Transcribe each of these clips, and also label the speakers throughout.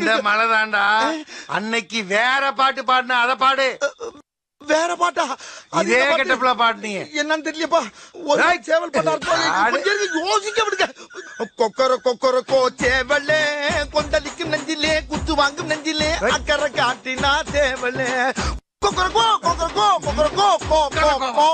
Speaker 1: அந்த மழை தாண்டா அன்னைக்கு வேற பாட்டு பாடின அத பாடு
Speaker 2: வேற பாட்டா அது
Speaker 1: இதே
Speaker 2: என்ன பாட்டு?
Speaker 1: கெட்டப்ல பாடுனீங்க
Speaker 2: என்னன்னு தெரியலப்பா ஒரு நாள்
Speaker 1: ஏய்.
Speaker 2: சேவல் பண்ண அர்த்தம் இல்லை.
Speaker 1: ஆடு.
Speaker 2: கொஞ்சம் இருந்து யோசிக்க விடுங்க கொக்கர கொக்கர கோ சேவலே கொந்தளிக்கும் நெஞ்சிலே குத்து வாங்கும் நெஞ்சிலே அக்கறை காட்டினா சேவலே கொக்கர கோ கொக்கர கோ கொக்கர கோ கோ கோ கோ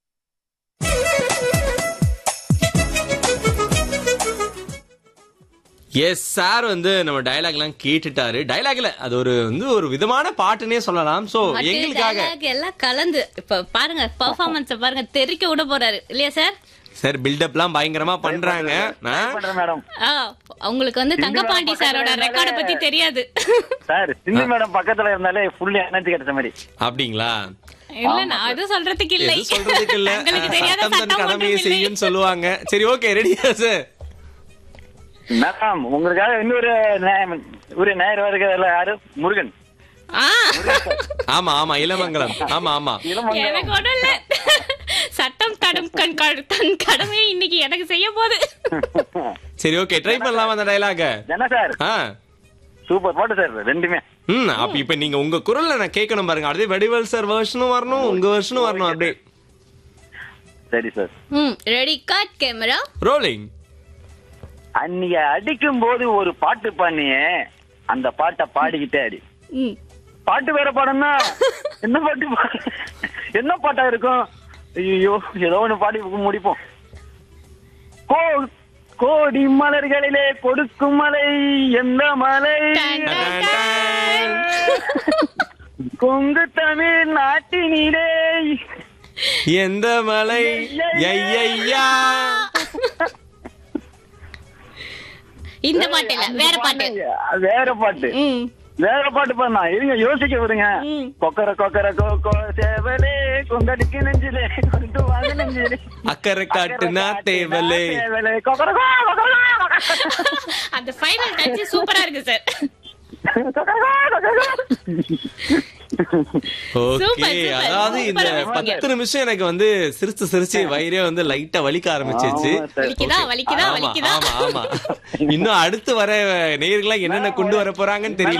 Speaker 3: எஸ் சார் வந்து நம்ம டயலாக்லாம் கேட்டுட்டாரு டயலாக்ல அது ஒரு வந்து ஒரு விதமான பாட்டுனே சொல்லலாம் சோ
Speaker 4: பாட்டு,
Speaker 3: எங்களுக்காக
Speaker 4: dialogue எல்லாம் கலந்து இப்ப பாருங்க பெர்ஃபார்மன்ஸ் பாருங்க தெறிக்க விட போறாரு இல்லையா சார்
Speaker 3: சார் பில்டப்லாம் பயங்கரமா பண்றாங்க ஆ?
Speaker 5: பண்றேன் மேடம்
Speaker 4: ஆ, உங்களுக்கு வந்து தங்கபாண்டி சாரோட ரெக்கார்ட பத்தி தெரியாது
Speaker 5: சார் சிந்து மேடம் பக்கத்துல இருந்தாலே ஃபுல்லி எனர்ஜி கிடைச்ச மாதிரி
Speaker 3: அப்படிங்களா
Speaker 4: இல்ல நான் எதுவும் சொல்றதுக்கு இல்லை
Speaker 3: எதுவும் சொல்றதுக்கு இல்ல
Speaker 4: உங்களுக்கு தெரியாத
Speaker 3: சட்டம் தன்
Speaker 4: சட்டம்
Speaker 3: கடமையை
Speaker 4: ஒன்றும் இல்லை.
Speaker 3: செய்யும் சொல்லுவாங்க சரி ஓகே ரெடியா சார்
Speaker 5: மேடம் உங்களுக்காக இன்னொரு நே- ஒரு நேரம் வருகிறதுல யாரு முருகன்
Speaker 4: ஆ,
Speaker 3: ஆமா ஆமா இளமங்கலம் ஆமா ஆமா
Speaker 5: இளமங்கலம்.
Speaker 4: எனக்கு ஒண்ணும் இல்ல சட்டம் தடம் கண் கட- தன் கடமையை இன்னைக்கு எனக்கு செய்ய போகுது
Speaker 3: சரி ஓகே ட்ரை பண்ணலாமா அந்த டயலாக
Speaker 5: என்ன சார்
Speaker 3: ஆ
Speaker 5: சூப்பர் பாட்டு சார் ரெண்டுமே
Speaker 3: ம் அப்ப இப்ப நீங்க உங்க குரல்ல நான் கேட்கணும் பாருங்க அப்படியே வடிவல் சார் வெர்ஷனும் வரணும் உங்க வெர்ஷனும் வரணும் அப்படியே
Speaker 5: சரி சார்
Speaker 4: ம் ரெடி காட் கேமரா
Speaker 3: ரோலிங்
Speaker 5: அன்னைக்கு அடிக்கும் போது ஒரு பாட்டு பாடினியே அந்த பாட்டை பாடிக்கிட்டே அடி
Speaker 4: ம்
Speaker 5: பாட்டு வேற பாடம்னா என்ன பாட்டு பா- என்ன பாட்டா இருக்கும் ஐயோ ஏதோ ஒண்ணு பாடி முடிப்போம் கோ கோடி மலர்களிலே கொடுக்கும் மலை எந்த மலை
Speaker 4: டன், டன், டன்.
Speaker 5: கொங்கு தமிழ் நாட்டினிலே
Speaker 3: எந்த மலை ஐயா
Speaker 4: இந்த பாட்டு இல்ல வேற பாட்டு
Speaker 5: வேற பாட்டு
Speaker 4: ம்
Speaker 5: வேற பாட்டு பாருண்ணா இருங்க யோசிக்க விடுங்க
Speaker 4: ம்.
Speaker 5: கொக்கர கொக்கர கொக்கோ சேவலே கொங்கடிக்கு நெஞ்சிலே கொண்டு வாங்க நெஞ்சிலே
Speaker 3: அக்கறை காட்டுனா தேவலே
Speaker 5: தேவலே கொக்கர கோ, கொக்கர கோ,
Speaker 4: அந்த ஃபைனல் டச் சூப்பரா இருக்கு சார்
Speaker 5: கொக்கர கோ, கொக்கர கோ.
Speaker 3: Okay
Speaker 4: super, super.
Speaker 3: அதாவது இந்த
Speaker 4: சூப்பரா
Speaker 3: பத்து நிமிஷம் எனக்கு வந்து சிரிச்சு சிரிச்சு வயிறே வந்து லைட்டா வலிக்க ஆரம்பிச்சிருச்சு
Speaker 5: ஆமா சார்.
Speaker 4: வலிக்குதா வலிக்குதா
Speaker 3: ஆமா
Speaker 4: வலிக்குதா
Speaker 3: ஆமா ஆமா இன்னும் அடுத்து வர நேயர்களா என்னென்ன கொண்டு வர போறாங்கன்னு தெரியல